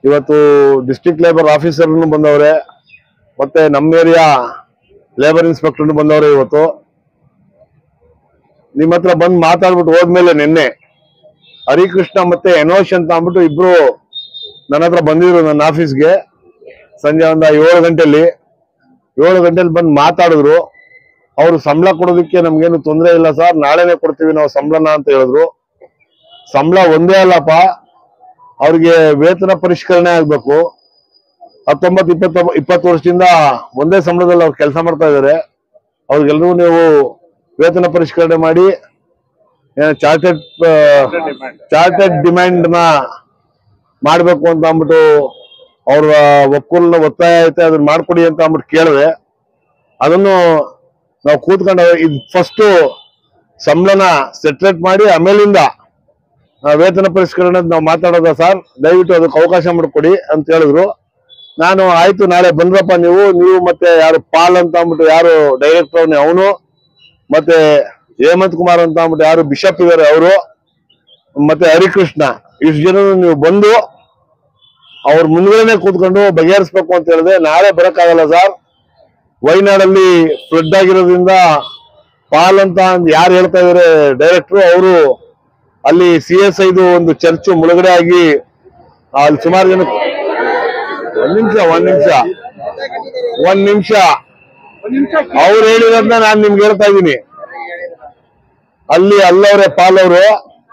ಇವತ್ತು district labour ಆಫೀಸರ್ನು ಬಂದವ್ರೆ ಮತ್ತೆ ನಮ್ಮ ಏರಿಯಾ ಲೇಬರ್ ಇನ್ಸ್ಪೆಕ್ಟರ್ನು ಬಂದವ್ರೆ ಇವತ್ತು ನಿಮ್ಮ ಹತ್ರ ಬಂದು ಮಾತಾಡ್ಬಿಟ್ಟು ಹೋದ್ಮೇಲೆ ನಿನ್ನೆ ಹರಿಕೃಷ್ಣ ಮತ್ತೆ ಎನೋಶ್ ಅಂತ ಅಂದ್ಬಿಟ್ಟು ಇಬ್ರು ನನ್ನ ಹತ್ರ ಬಂದಿದ್ರು ನನ್ನ ಆಫೀಸ್ಗೆ ಸಂಜೆ ಒಂದು ಏಳು ಗಂಟೆಲಿ ಏಳು ಗಂಟೆಲಿ ಬಂದು ಮಾತಾಡಿದ್ರು ಅವರು ಸಂಬಳ ಕೊಡೋದಕ್ಕೆ ನಮ್ಗೇನು ತೊಂದರೆ ಇಲ್ಲ ಸರ್ ನಾಳೆನೆ ಕೊಡ್ತೀವಿ ನಾವು ಸಂಬಳನ ಅಂತ ಹೇಳಿದ್ರು ಸಂಬಳ ಒಂದೇ ಅಲ್ಲಪ್ಪ ಅವ್ರಿಗೆ ವೇತನ ಪರಿಷ್ಕರಣೆ ಆಗ್ಬೇಕು ಹತ್ತೊಂಬತ್ತು ಇಪ್ಪತ್ತ ಇಪ್ಪತ್ತು ವರ್ಷದಿಂದ ಒಂದೇ ಸಂಬಳದಲ್ಲಿ ಅವ್ರು ಕೆಲಸ ಮಾಡ್ತಾ ಇದಾರೆ ಅವ್ರಿಗೆಲ್ಲರೂ ನೀವು ವೇತನ ಪರಿಷ್ಕರಣೆ ಮಾಡಿ ಚಾರ್ಟೆಡ್ ಚಾರ್ಟೆಡ್ ಡಿಮ್ಯಾಂಡ್ ನ ಮಾಡ್ಬೇಕು ಅಂತ ಅಂದ್ಬಿಟ್ಟು ಅವ್ರ ಒಕ್ಕೂಲನ ಒತ್ತಾಯ ಐತೆ ಅದನ್ನ ಮಾಡ್ಕೊಡಿ ಅಂತ ಅಂದ್ಬಿಟ್ಟು ಕೇಳಿದೆ ಅದನ್ನು ನಾವು ಕೂತ್ಕೊಂಡು ಇದು ಫಸ್ಟ್ ಸಂಬಳನ ಸೆಟ್ರೇಟ್ ಮಾಡಿ ಆಮೇಲಿಂದ ಆ, ವೇತನ ಪರಿಷ್ಕರಣೆ ನಾವು ಮಾತಾಡೋದ ಸರ್ ದಯವಿಟ್ಟು ಅದಕ್ಕೆ ಅವಕಾಶ ಮಾಡಿಕೊಡಿ ಅಂತ ಹೇಳಿದ್ರು ನಾನು ಆಯ್ತು ನಾಳೆ ಬಂದ್ರಪ್ಪ ನೀವು ನೀವು ಮತ್ತೆ ಯಾರು ಪಾಲ್ ಅಂತ ಅಂದ್ಬಿಟ್ಟು ಯಾರು ಡೈರೆಕ್ಟರ್ ಅವನೇ ಅವನು ಮತ್ತೆ ಹೇಮಂತ್ ಕುಮಾರ್ ಅಂತ ಅಂದ್ಬಿಟ್ಟು ಯಾರು ಬಿಷಪ್ ಇದಾರೆ ಅವರು ಮತ್ತೆ ಹರಿಕೃಷ್ಣ ಇಷ್ಟು ಜನ ನೀವು ಬಂದು ಅವ್ರ ಮುಂದ್ಗಡೆನೆ ಕೂತ್ಕೊಂಡು ಬಗೆಹರಿಸ್ಬೇಕು ಅಂತ ಹೇಳಿದೆ ನಾಳೆ ಬರಕ್ಕಾಗಲ್ಲ ಸರ್ ವೈನಾಡಲ್ಲಿ ಫ್ಲಡ್ ಆಗಿರೋದ್ರಿಂದ ಪಾಲ್ ಅಂತ ಯಾರು ಹೇಳ್ತಾ ಇದಾರೆ ಡೈರೆಕ್ಟ್ರು ಅವರು ಅಲ್ಲಿ ಸಿ ಎಸ್ ಐದು ಒಂದು ಚರ್ಚ್ ಮುಳುಗಡೆ ಆಗಿ ಅಲ್ಲಿ ಸುಮಾರು ಜನ ಒಂದ್ ನಿಮಿಷ ಒಂದ್ ನಿಮಿಷ ಒಂದ್ ನಿಮಿಷ ಅವ್ರು ಹೇಳಿರೋದ್ನ ನಾನ್ ನಿಮ್ಗೆ ಹೇಳ್ತಾ ಇದ್ದೀನಿ ಅಲ್ಲಿ ಅಲ್ಲವ್ರೆ ಪಾಲ್ ಅವರು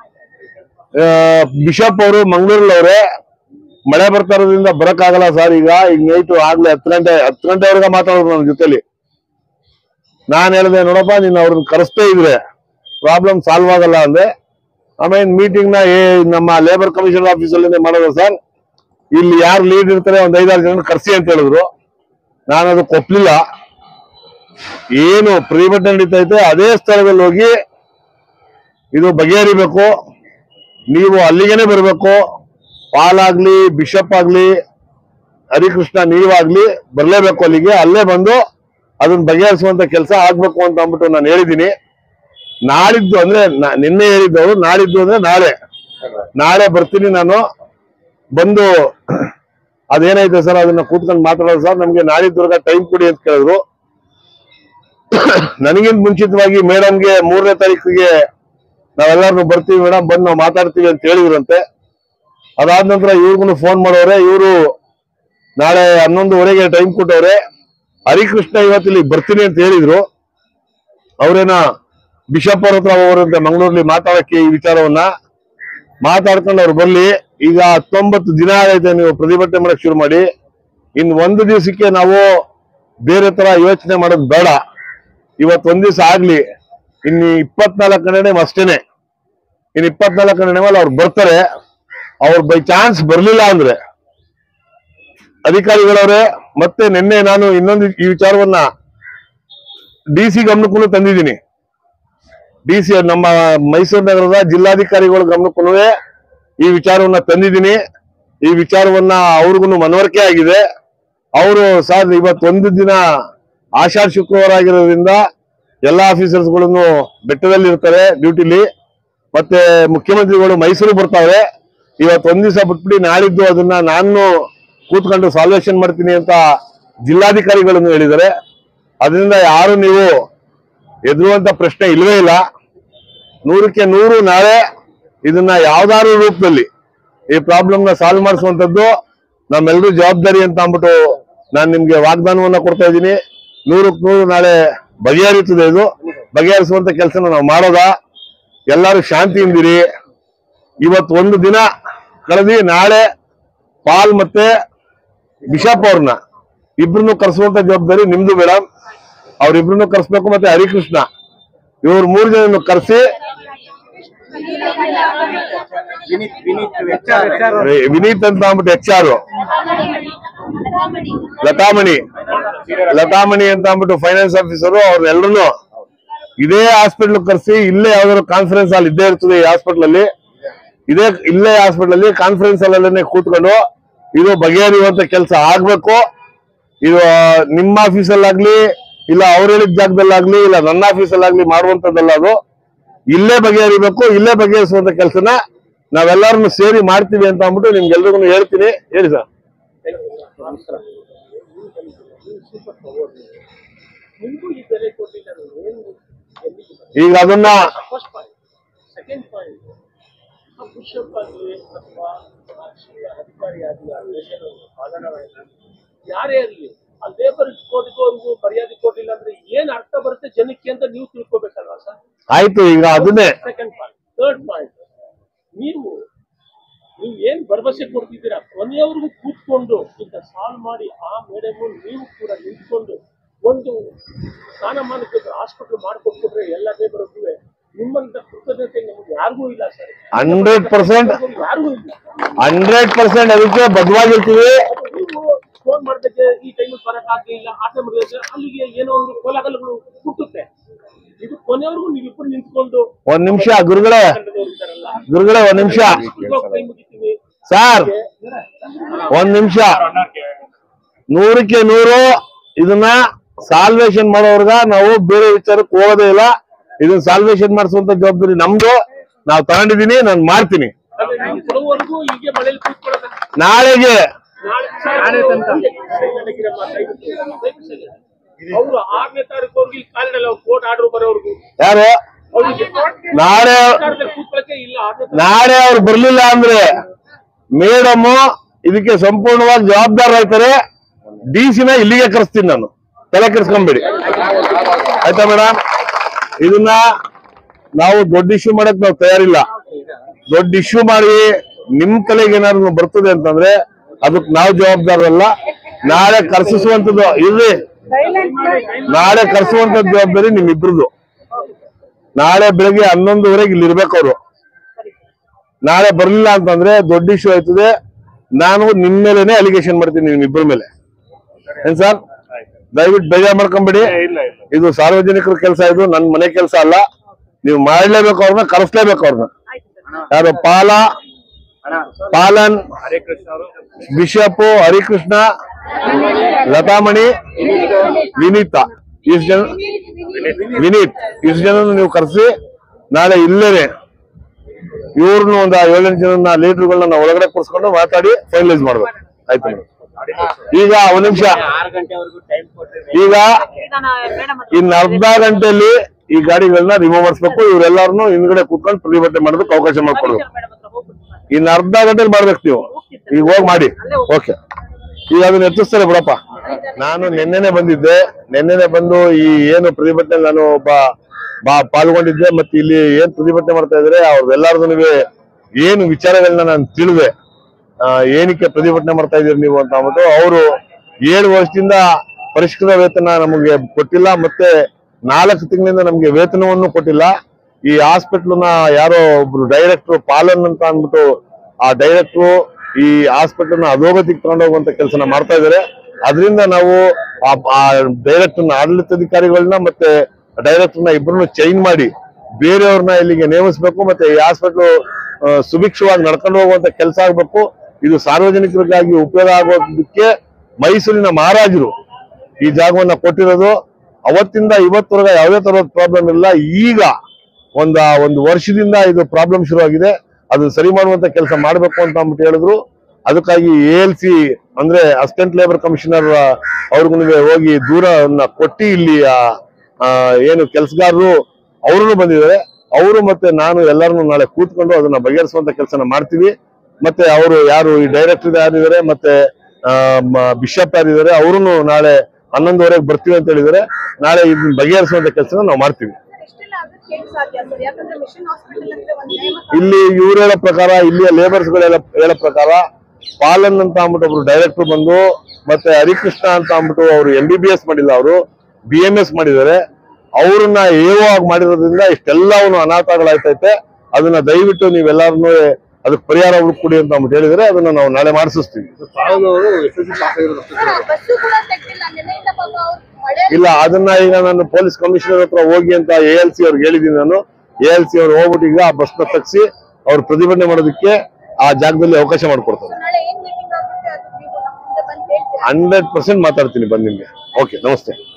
ಬಿಷಪ್ ಅವರು ಮಂಗಳೂರಲ್ಲವ್ರೆ ಮಳೆ ಬರ್ತಾ ಇರೋದ್ರಿಂದ ಬರಕ್ಕಾಗಲ್ಲ ಸರ್ ಈಗ ಈಗ ನೈಟು ಆಗ್ಲೇ ಹತ್ತು ಗಂಟೆ ಹತ್ತು ಗಂಟೆವರೆಗೆ ಮಾತಾಡೋದು ನನ್ನ ಜೊತೆಲಿ ನಾನ್ ಹೇಳಿದೆ ನೋಡಪ್ಪ ನೀನು ಅವ್ರನ್ನ ಕರೆಸ್ತೇ ಇದ್ರೆ ಪ್ರಾಬ್ಲಮ್ ಸಾಲ್ವ್ ಆಗಲ್ಲ ಅಂದೆ ಆಮೇಲೆ ಮೀಟಿಂಗ್ ನ ಏ ನಮ್ಮ ಲೇಬರ್ ಕಮಿಷನ್ ಆಫೀಸಲ್ಲಿ ಮಾಡೋದು ಸರ್ ಇಲ್ಲಿ ಯಾರು ಲೀಡ್ ಇರ್ತಾರೆ ಒಂದ್ ಐದಾರು ಜನ ಕರ್ಸಿ ಅಂತ ಹೇಳಿದ್ರು ನಾನು ಅದಕ್ಕೆ ಒಪ್ಲಿಲ್ಲ ಏನು ಪ್ರತಿಭಟನೆ ನಡೀತೈತೆ ಅದೇ ಸ್ಥಳದಲ್ಲಿ ಹೋಗಿ ಇದು ಬಗೆಹರಿಬೇಕು ನೀವು ಅಲ್ಲಿಗೆನೆ ಬರಬೇಕು ಪಾಲಾಗ್ಲಿ ಬಿಷಪ್ ಆಗ್ಲಿ ಹರಿಕೃಷ್ಣ ನೀವಾಗ್ಲಿ ಬರ್ಲೇಬೇಕು ಅಲ್ಲಿಗೆ ಅಲ್ಲೇ ಬಂದು ಅದನ್ನ ಬಗೆಹರಿಸುವಂತ ಕೆಲಸ ಆಗ್ಬೇಕು ಅಂತ ಅಂದ್ಬಿಟ್ಟು ನಾನು ಹೇಳಿದ್ದೀನಿ ನಾಳಿದ್ದು ಅಂದ್ರೆ ನಾ- ನಿನ್ನೆ ಹೇಳಿದ್ದವರು ನಾಳಿದ್ದು ಅಂದ್ರೆ ನಾಳೆ ನಾಳೆ ಬರ್ತೀನಿ ನಾನು ಬಂದು ಅದೇನೈತೆ ಸರ್ ಅದನ್ನ ಕೂತ್ಕೊಂಡು ಮಾತಾಡೋದು ಸರ್ ನಮ್ಗೆ ನಾಳಿದ್ವರ್ಗ ಟೈಮ್ ಕೊಡಿ ಅಂತ ಕೇಳಿದ್ರು ನನಗಿಂತ ಮುಂಚಿತವಾಗಿ ಮೇಡಮ್ಗೆ ಮೂರನೇ ತಾರೀಕಿಗೆ ನಾವೆಲ್ಲರೂ ಬರ್ತೀವಿ ಮೇಡಮ್ ಬಂದು ನಾವು ಮಾತಾಡ್ತೀವಿ ಅಂತ ಹೇಳಿದ್ರಂತೆ ಅದಾದ ನಂತರ ಇವ್ರಿಗೂ ಫೋನ್ ಮಾಡೋರೆ ಇವರು ನಾಳೆ ಹನ್ನೊಂದುವರೆಗೆ ಟೈಮ್ ಕೊಟ್ಟವ್ರೆ ಹರಿಕೃಷ್ಣ ಇವತ್ತು ಇಲ್ಲಿ ಬರ್ತೀನಿ ಅಂತ ಹೇಳಿದ್ರು ಅವ್ರೇನ ಬಿಷಪ್ ಅವ್ರ ಹತ್ರ ಹೋಗ್ರಂತೆ ಮಂಗಳೂರಲ್ಲಿ ಮಾತಾಡಕ್ಕೆ ಈ ವಿಚಾರವನ್ನ ಮಾತಾಡ್ಕೊಂಡು ಅವ್ರು ಬರ್ಲಿ ಈಗ ಹತ್ತೊಂಬತ್ತು ದಿನ ಆಗೈತೆ ನೀವು ಪ್ರತಿಭಟನೆ ಮಾಡಕ್ ಶುರು ಮಾಡಿ ಇನ್ ಒಂದು ದಿವಸಕ್ಕೆ ನಾವು ಬೇರೆ ತರ ಯೋಚನೆ ಮಾಡೋದು ಬೇಡ ಇವತ್ತು ಒಂದ್ ದಿವಸ ಆಗ್ಲಿ ಇನ್ನು ಇಪ್ಪತ್ನಾಲ್ಕು ಗಂಟೆ ಅಷ್ಟೇನೆ ಇನ್ ಇಪ್ಪತ್ನಾಲ್ಕು ಗಂಟೆ ಮೇಲೆ ಅವ್ರು ಬರ್ತಾರೆ ಅವ್ರು ಬೈ ಚಾನ್ಸ್ ಬರ್ಲಿಲ್ಲ ಅಂದ್ರೆ ಅಧಿಕಾರಿಗಳವ್ರೆ ಮತ್ತೆ ನಿನ್ನೆ ನಾನು ಇನ್ನೊಂದು ಈ ವಿಚಾರವನ್ನ ಡಿ ಸಿ ಗಮನಕ್ಕೂ ತಂದಿದ್ದೀನಿ ಡಿ ಸಿ ನಮ್ಮ ಮೈಸೂರು ನಗರದ ಜಿಲ್ಲಾಧಿಕಾರಿಗಳ ಗಮನಕ್ಕೂ ಈ ವಿಚಾರವನ್ನ ತಂದಿದ್ದೀನಿ ಈ ವಿಚಾರವನ್ನ ಅವ್ರಿಗೂ ಮನವರಿಕೆ ಆಗಿದೆ ಅವರು ಸರ್ ಇವತ್ತು ಒಂದು ದಿನ ಆಷಾಢ ಶುಕ್ರವಾರ ಆಗಿರೋದ್ರಿಂದ ಎಲ್ಲಾ ಆಫೀಸರ್ಸ್ಗಳನ್ನು ಬೆಟ್ಟದಲ್ಲಿ ಇರ್ತಾರೆ ಡ್ಯೂಟಿಲಿ ಮತ್ತೆ ಮುಖ್ಯಮಂತ್ರಿಗಳು ಮೈಸೂರು ಬರ್ತಾವ್ರೆ ಇವತ್ತು ಒಂದ್ ದಿವಸ ಬಿಟ್ಬಿಟ್ಟು ನಾಳಿದ್ದು ಅದನ್ನ ನಾನು ಕೂತ್ಕೊಂಡು ಸಾಲ್ವೇಷನ್ ಮಾಡ್ತೀನಿ ಅಂತ ಜಿಲ್ಲಾಧಿಕಾರಿಗಳನ್ನು ಹೇಳಿದ್ದಾರೆ ಅದರಿಂದ ಯಾರು ನೀವು ಎದುರುವಂತ ಪ್ರಶ್ನೆ ಇಲ್ವೇ ಇಲ್ಲ ನೂರಕ್ಕೆ ನೂರು ನಾಳೆ ಇದನ್ನ ಯಾವ್ದಾದ್ರು ರೂಪದಲ್ಲಿ ಈ ಪ್ರಾಬ್ಲಮ್ ನ ಸಾಲ್ವ್ ಮಾಡಿಸುವಂತದ್ದು ನಮ್ಮೆಲ್ಲರೂ ಜವಾಬ್ದಾರಿ ಅಂತ ಅಂದ್ಬಿಟ್ಟು ನಾನು ನಿಮ್ಗೆ ವಾಗ್ದಾನವನ್ನ ಕೊಡ್ತಾ ಇದ್ದೀನಿ ನೂರಕ್ಕೆ ನೂರು ನಾಳೆ ಬಗೆಹರಿಯುತ್ತದೆ ಇದು ಬಗೆಹರಿಸುವಂತ ಕೆಲಸನ ನಾವು ಮಾಡೋದ ಎಲ್ಲರೂ ಶಾಂತಿಯಿಂದಿರಿ ಇವತ್ತು ಒಂದು ದಿನ ಕಳೆದಿ ನಾಳೆ ಪಾಲ್ ಮತ್ತೆ ಬಿಷಪ್ ಅವ್ರನ್ನ ಇಬ್ರನ್ನು ಕರೆಸುವಂತ ಜವಾಬ್ದಾರಿ ನಿಮ್ದು ಮೇಡಮ್ ಅವ್ರಿಬ್ರನ್ನು ಕರೆಸ್ಬೇಕು ಮತ್ತೆ ಹರಿಕೃಷ್ಣ ಇವ್ರು ಮೂರು ಜನ ಕರೆಸಿ ವಿನೀತ್ ವಿನೀತ್ ವಿನೀತ್ ಅಂತ ಅಂದ್ಬಿಟ್ಟು ಎಚ್ ಆರ್ ಲತಾಮಣಿ ಲತಾಮಣಿ ಅಂತ ಅಂದ್ಬಿಟ್ಟು ಫೈನಾನ್ಸ್ ಆಫೀಸರು ಅವ್ರನ್ನೆಲ್ಲರೂ ಇದೇ ಹಾಸ್ಪಿಟಲ್ ಕರೆಸಿ ಇಲ್ಲೇ ಯಾವ್ದಾದ್ರು ಕಾನ್ಫರೆನ್ಸ್ ಹಾಲ್ ಇದ್ದೇ ಇರ್ತದೆ ಈ ಹಾಸ್ಪಿಟಲ್ ಅಲ್ಲಿ ಇದೇ ಇಲ್ಲೇ ಹಾಸ್ಪಿಟಲ್ ಅಲ್ಲಿ ಕಾನ್ಫರೆನ್ಸ್ ಹಾಲಲ್ಲೇ ಕೂತ್ಕೊಂಡು ಇದು ಬಗೆಹರಿಯುವಂತ ಕೆಲಸ ಆಗ್ಬೇಕು ಇದು ಆ, ನಿಮ್ಮ ಆಫೀಸಲ್ಲಾಗ್ಲಿ ಇಲ್ಲ ಅವ್ರು ಹೇಳಿದ ಜಾಗದಲ್ಲಾಗ್ಲಿ ಇಲ್ಲ ನನ್ನ ಆಫೀಸಲ್ಲಾಗ್ಲಿ ಮಾಡುವಂತದ್ದಲ್ಲ ಅದು ಇಲ್ಲೇ ಬಗೆಹರಿಬೇಕು ಇಲ್ಲೇ ಬಗೆಹರಿಸುವಂತ ಕೆಲಸನ ನಾವೆಲ್ಲರನ್ನು ಸೇರಿ ಮಾಡ್ತೀವಿ ಅಂತ ಅಂದ್ಬಿಟ್ಟು ನಿಮ್ಗೆಲ್ರಿಗೂ ಹೇಳ್ತೀನಿ ಹೇಳಿ ಸರ್ ನಿಮಗೂ ಈ ಬೆಲೆ ಕೊಟ್ಟಿಲ್ಲ ಏನು ಈಗ ಅದನ್ನ ಫಸ್ಟ್ ಪಾಯಿಂಟ್ ಸೆಕೆಂಡ್ ಪಾಯಿಂಟ್ ಪುಷಪ್ ಆಗಲಿ ಅಥವಾ ರಾಜಕೀಯ ಅಧಿಕಾರಿ ಆಗಲಿ ಆ ದೇಶದ ಪಾಲನವಾಗಿ ಯಾರೇ ಇರಲಿ ಆ ಲೇಬರ್ ಕೋಟಿಗೋರ್ಗೂ ಮರ್ಯಾದೆ ಕೊಟ್ಟಿಲ್ಲ ಅಂದ್ರೆ ಏನ್ ಅರ್ಥ ಬರುತ್ತೆ ಜನಕ್ಕೆ ಅಂತ ನೀವು ತಿಳ್ಕೊಬೇಕಲ್ವಾ ಸರ್ ಆಯ್ತು ಈಗ ಅದನ್ನೇ ಸೆಕೆಂಡ್ ಪಾಯಿಂಟ್ ಥರ್ಡ್ ಪಾಯಿಂಟ್ ನೀವು ನೀವು ಏನ್ ಭರವಸೆ ಕೊಡ್ತಿದ್ದೀರಾ ಕೊನೆಯವರೆಗೂ ಕೂತ್ಕೊಂಡು ಇಂತ ಸಾಲ್ವ್ ಮಾಡಿ ಆ ಮೇಡಮ್ ನೀವು ಕೂಡ ನಿಂತ್ಕೊಂಡು ಒಂದು ಸ್ಥಾನಮಾನಕ್ಕೆ ಹಾಸ್ಪಿಟಲ್ ಮಾಡಿಕೊಟ್ಬಿಟ್ರೆ ಎಲ್ಲ ಲೇಬರ್ಗೂ ನಿಮ್ಮಂತ ಕೃತಜ್ಞತೆ ನಮ್ಗೆ ಯಾರಿಗೂ ಇಲ್ಲ ಸರ್ ಹಂಡ್ರೆಡ್ ಪರ್ಸೆಂಟ್ ಯಾರಿಗೂ ಇಲ್ಲ ಹಂಡ್ರೆಡ್ ಪರ್ಸೆಂಟ್ ಅದಕ್ಕೆ ಬದ್ಧವಾಗಿರ್ತೀವಿ ನೀವು ಫೋನ್ ಮಾಡಿದಕ್ಕೆ ಈ ಟೈಮಿಗೆ ಬರಕ್ ಆಗ್ಲಿಲ್ಲ ಆಟೋ ಮಾಡಿದ್ರೆ ಅಲ್ಲಿಗೆ ಏನೋ ಒಂದು ಕೋಲಾಹಲಗಳು ಹುಟ್ಟುತ್ತೆ ಇದು ಕೊನೆಯವರೆಗೂ ನೀವಿಬ್ಬರು ನಿಂತ್ಕೊಂಡು ಒಂದ್ ನಿಮಿಷ ಗುರುಗಳೇ ತಂಡದವ್ರು ಇದ್ದಾರಲ್ಲ ಗುರುಗಳೇ ಒಂದ್ ನಿಮಿಷ ಇವಾಗ ಕೈ ಮುಗಿತೀವಿ ಸರ್ ಒಂದ್ ನಿಮಿಷ ನೂರಕ್ಕೆ ನೂರು ಇದನ್ನ ಸಾಲ್ವೇಷನ್ ಮಾಡೋರ್ಗ ನಾವು ಬೇರೆ ವಿಚಾರಕ್ಕೆ ಹೋಗೋದೇ ಇಲ್ಲ ಇದನ್ನ ಸಾಲ್ವೇಷನ್ ಮಾಡಿಸುವಂತ ಜವಾಬ್ದಾರಿ ನಮ್ದು ನಾವು ತಗೊಂಡಿದೀನಿ ನಾನು ಮಾಡ್ತೀನಿ ಅಂದ್ರೆ ನೀವು ಕೊಡುವವರೆಗೂ ಹೀಗೆ ಮಳೆಯಲ್ಲಿ ಕೂತ್ಕೊಳ್ಳೋದ ನಾಳೆಗೆ ನಾಳೆ ಅವರು ಆರನೇ ತಾರೀಕು ಹೋಗಿ ಕಾಲಿಡಲ್ಲ ಅವ್ರು ಕೋರ್ಟ್ ಆರ್ಡರ್ ಬರೋವರೆಗೂ ಯಾರು ಅವ್ರಿಗೆ ನಾಳೆ ಸರ್ಕಾರದಲ್ಲಿ ಕೂತ್ಕೊಳ್ಳಕ್ಕೆ ಇಲ್ಲ ಆರನೇ ನಾಳೆ ಅವ್ರು ಬರ್ಲಿಲ್ಲ ಅಂದ್ರೆ ಮೇಡಮ್ ಇದಕ್ಕೆ ಸಂಪೂರ್ಣವಾಗಿ ಜವಾಬ್ದಾರರಾಗ್ತಾರೆ ಡಿ ಸಿನ ಇಲ್ಲಿಗೆ ಕರೆಸ್ತೀನಿ ನಾನು ತಲೆ ಕೆಡಿಸ್ಕೊಂಬೇಡಿ ಆಯ್ತಾ ಮೇಡಮ್ ಇದನ್ನ ನಾವು ದೊಡ್ಡ ಇಶ್ಯೂ ಮಾಡಕ್ ನಾವು ತಯಾರಿಲ್ಲ ದೊಡ್ಡ ಇಶ್ಯೂ ಮಾಡಿ ನಿಮ್ ತಲೆಗೆ ಏನಾದ್ರು ಬರ್ತದೆ ಅಂತಂದ್ರೆ ಅದಕ್ಕೆ ನಾವು ಜವಾಬ್ದಾರರಲ್ಲ ನಾಳೆ ಕರ್ಸಿಸುವಂತದ್ದು ಇರ್ರಿ ನಾಳೆ ಕರ್ಸುವಂತ ಜವಾಬ್ದಾರಿ ನಿಮ್ಮಿಬ್ರದ್ದು ನಾಳೆ ಬೆಳಗ್ಗೆ ಹನ್ನೊಂದುವರೆಗೆ ಇಲ್ಲಿ ಇರ್ಬೇಕು ಅವ್ರು ನಾಳೆ ಬರ್ಲಿಲ್ಲ ಅಂತಂದ್ರೆ ದೊಡ್ಡ ಇಶ್ಯೂ ಆಯ್ತದೆ ನಾನು ನಿಮ್ ಮೇಲೆನೆ ಅಲಿಗೇಷನ್ ಮಾಡ್ತೀನಿ ನಿಮ್ಮಿಬ್ಬರ ಮೇಲೆ ಏನ್ ಸರ್ ದಯವಿಟ್ಟು ಬೇಜಾರ್ ಮಾಡ್ಕೊಂಬೇಡಿ ಇದು ಸಾರ್ವಜನಿಕರ ಕೆಲಸ ಇದು ನನ್ ಮನೆ ಕೆಲಸ ಅಲ್ಲ ನೀವು ಮಾಡ್ಲೇಬೇಕು ಅವ್ರನ್ನ ಕರೆಸ್ಲೇಬೇಕು ಅವ್ರನ್ನ ಯಾರು ಪಾಲ ಪಾಲನ್ ಬಿಷಪ್ ಹರಿಕೃಷ್ಣ ಲತಾಮಣಿ ವಿನೀತಾ ಇಷ್ಟು ಜನ ವಿನೀತ್ ಇಷ್ಟು ಜನ ನೀವು ಕರೆಸಿ ನಾಳೆ ಇಲ್ಲೇನೆ ಇವ್ರನ್ನ ಒಂದ್ ಏಳೆಂಟು ಜನ ಲೀಡರ್ಗಳನ್ನ ನಾವು ಒಳಗಡೆ ಕೂರಿಸ್ಕೊಂಡು ಮಾತಾಡಿ ಫೈನಲೈಸ್ ಮಾಡ್ಬೇಕು ಆಯ್ತು ಮೇಡಮ್ ಈಗ ಒಂದ್ ನಿಮಿಷ ಆರು ಗಂಟೆವರೆಗೂ ಟೈಮ್ ಕೊಟ್ರೆ ಈಗ ಇನ್ ಅರ್ಧ ಗಂಟೆಯಲ್ಲಿ ಈ ಗಾಡಿಗಳನ್ನ ರಿಮೂವ್ ಮಾಡಿಸ್ಬೇಕು ಇವರೆಲ್ಲರನ್ನು ಹಿಂದ್ಗಡೆ ಕೂತ್ಕೊಂಡು ಪ್ರತಿಭಟನೆ ಮಾಡೋದಕ್ಕೆ ಅವಕಾಶ ಮಾಡ್ಕೊಡ್ಬೇಕು ಇನ್ ಅರ್ಧ ಗಂಟೆಲಿ ಮಾಡ್ಬೇಕು ನೀವು ಈಗ ಹೋಗಿ ಮಾಡಿ ಓಕೆ ಈಗ ಅದನ್ನ ಎತ್ತಿಸ್ತಾರೆ ಬಿಡಪ್ಪ ನಾನು ನಿನ್ನೆನೆ ಬಂದಿದ್ದೆ ನಿನ್ನೆನೆ ಬಂದು ಈ ಏನು ಪ್ರತಿಭಟನೆ ನಾನು ಒಬ್ಬ ಬಾ ಪಾಲ್ಗೊಂಡಿದ್ದೆ ಮತ್ತೆ ಇಲ್ಲಿ ಏನ್ ಪ್ರತಿಭಟನೆ ಮಾಡ್ತಾ ಇದ್ರೆ ಅವ್ರದ್ದೆಲ್ಲರದು ಏನು ವಿಚಾರಗಳನ್ನ ನಾನು ತಿಳಿದೆ ಆ, ಏನಕ್ಕೆ ಪ್ರತಿಭಟನೆ ಮಾಡ್ತಾ ಇದೀರಿ ನೀವು ಅಂತ ಅಂದ್ಬಿಟ್ಟು ಅವರು ಏಳು ವರ್ಷದಿಂದ ಪರಿಷ್ಕೃತ ವೇತನ ನಮಗೆ ಕೊಟ್ಟಿಲ್ಲ ಮತ್ತೆ ನಾಲ್ಕು ತಿಂಗಳಿಂದ ನಮಗೆ ವೇತನವನ್ನು ಕೊಟ್ಟಿಲ್ಲ ಈ ಹಾಸ್ಪಿಟ್ಲ್ನ ಯಾರೋ ಒಬ್ರು ಡೈರೆಕ್ಟರ್ ಪಾಲನ್ ಅಂತ ಅಂದ್ಬಿಟ್ಟು ಆ ಡೈರೆಕ್ಟ್ರು ಈ ಹಾಸ್ಪಿಟಲ್ ನ ಅಧೋಗತಿಗೆ ತಗೊಂಡೋಗುವಂತ ಕೆಲಸನ ಮಾಡ್ತಾ ಇದ್ದಾರೆ ಅದರಿಂದ ನಾವು ಆ- ಆ ಡೈರೆಕ್ಟರ್ನ ಆಡಳಿತಾಧಿಕಾರಿಗಳನ್ನ ಮತ್ತೆ ಡೈರೆಕ್ಟರ್ನ ಇಬ್ಬರನ್ನು ಚೇಂಜ್ ಮಾಡಿ ಬೇರೆಯವ್ರನ್ನ ಇಲ್ಲಿಗೆ ನೇಮಿಸ್ಬೇಕು ಮತ್ತೆ ಈ ಹಾಸ್ಪಿಟ್ಲು ಸುಭಿಕ್ಷವಾಗಿ ನಡ್ಕೊಂಡು ಹೋಗುವಂತ ಕೆಲಸ ಆಗ್ಬೇಕು ಇದು ಸಾರ್ವಜನಿಕರಿಗಾಗಿ ಉಪಯೋಗ ಆಗೋದಕ್ಕೆ ಮೈಸೂರಿನ ಮಹಾರಾಜರು ಈ ಜಾಗವನ್ನ ಕೊಟ್ಟಿರೋದು ಅವತ್ತಿಂದ ಇವತ್ತವರೆಗೆ ಯಾವುದೇ ತರಹದ ಪ್ರಾಬ್ಲಮ್ ಇಲ್ಲ ಈಗ ಒಂದ ಒಂದು ವರ್ಷದಿಂದ ಇದು ಪ್ರಾಬ್ಲಮ್ ಶುರುವಾಗಿದೆ ಅದನ್ನ ಸರಿ ಮಾಡುವಂತ ಕೆಲಸ ಮಾಡ್ಬೇಕು ಅಂತ ಅಂದ್ಬಿಟ್ಟು ಹೇಳಿದ್ರು ಅದಕ್ಕಾಗಿ ಎ ಎಲ್ ಸಿ ಅಂದ್ರೆ ಅಸಿಸ್ಟೆಂಟ್ ಲೇಬರ್ ಕಮಿಷನರ್ ಅವ್ರಿಗೂ ಹೋಗಿ ದೂರನ್ನ ಕೊಟ್ಟಿ ಇಲ್ಲಿ ಆ, ಆ, ಏನು ಕೆಲಸಗಾರರು ಅವರು ಬಂದಿದ್ದಾರೆ ಅವರು ಮತ್ತೆ ನಾನು ಎಲ್ಲರನ್ನು ನಾಳೆ ಕೂತ್ಕೊಂಡು ಅದನ್ನ ಬಗೆಹರಿಸುವಂತ ಕೆಲಸನ ಮಾಡ್ತೀವಿ ಮತ್ತೆ ಅವರು ಯಾರು ಈ ಡೈರೆಕ್ಟರ್ ಯಾರಿದ್ದಾರೆ ಮತ್ತೆ ಬಿಷಪ್ ಯಾರಿದ್ದಾರೆ ಅವರು ನಾಳೆ ಹನ್ನೊಂದುವರೆಗೆ ಬರ್ತೀವಿ ಅಂತ ಹೇಳಿದ್ದಾರೆ ನಾಳೆ ಇದನ್ನ ಬಗೆಹರಿಸುವಂತ ಕೆಲಸನ ನಾವು ಮಾಡ್ತೀವಿ ಇಷ್ಟೆಲ್ಲ ಆಗಕ್ಕೆ ಹೇಗ್ ಸಾಧ್ಯ ಸರ್ ಯಾಕಂದ್ರೆ ಮಿಷನ್ ಹಾಸ್ಪಿಟಲ್ ಅಂದ್ರೆ ಒಂದು ನೇಮಕ ಇಲ್ಲಿ ಇವ್ರು ಹೇಳೋ ಪ್ರಕಾರ ಇಲ್ಲಿಯ ಲೇಬರ್ಸ್ ಗಳೆಲ್ಲ ಹೇಳೋ ಪ್ರಕಾರ ಪಾಲನ್ ಅಂತ ಅಂದ್ಬಿಟ್ಟು ಒಬ್ರು ಡೈರೆಕ್ಟರ್ ಬಂದು ಮತ್ತೆ ಹರಿಕೃಷ್ಣ ಅಂತ ಅಂದ್ಬಿಟ್ಟು ಅವರು ಎಂ ಬಿ ಬಿ ಎಸ್ ಮಾಡಿಲ್ಲ ಅವರು ಬಿ ಎಂ ಎಸ್ ಮಾಡಿದ್ದಾರೆ ಅವ್ರನ್ನ ಏವೋ ಆಗಿ ಮಾಡಿರೋದ್ರಿಂದ ಇಷ್ಟೆಲ್ಲವನ್ನು ಅನಾಥಗಳಾಯ್ತೈತೆ ಅದನ್ನ ದಯವಿಟ್ಟು ನೀವೆಲ್ಲರನ್ನೂ ಅದಕ್ಕೆ ಪರಿಹಾರ ಹುಡುಕೊಡಿ ಅಂತ ಅಂದ್ಬಿಟ್ಟು ಹೇಳಿದ್ರೆ ಅದನ್ನ ನಾವು ನಾಳೆ ಮಾಡಿಸ್ತೀವಿ ಸರ್, ಬಸ್ಸು ಕೂಡ ತೆಗ್ದಿಲ್ಲ ನಿನ್ನೆಯಿಂದ ಪಾಪ ಅವ್ರು ಮಳೆ ಇಲ್ಲ ಅದನ್ನ ಈಗ ನಾನು ಪೊಲೀಸ್ ಕಮಿಷನರ್ ಹತ್ರ ಹೋಗಿ ಅಂತ ಎ ಎಲ್ ಸಿ ಅವ್ರಿಗೆ ಹೇಳಿದ್ದೀನಿ ನಾನು ಎ ಎಲ್ ಸಿ ಅವ್ರು ಹೋಗ್ಬಿಟ್ಟು ಈಗ ಆ ಬಸ್ನ ತಗ್ಸಿ ಅವ್ರು ಪ್ರತಿಭಟನೆ ಮಾಡೋದಕ್ಕೆ ಆ ಜಾಗದಲ್ಲಿ ಅವಕಾಶ ಮಾಡಿಕೊಡ್ತಾರೆ ನಾಳೆ ಏನ್ ಮೀಟಿಂಗ್ ಆಗುತ್ತೆ ಅದು ನೀವು ನಮ್ಮ ಮುಂದೆ ಬಂದು ಹೇಳ್ತೀರಾ ಹಂಡ್ರೆಡ್ ಪರ್ಸೆಂಟ್ ಮಾತಾಡ್ತೀನಿ ಬಂದು ನಿಮ್ಗೆ ಓಕೆ ನಮಸ್ತೆ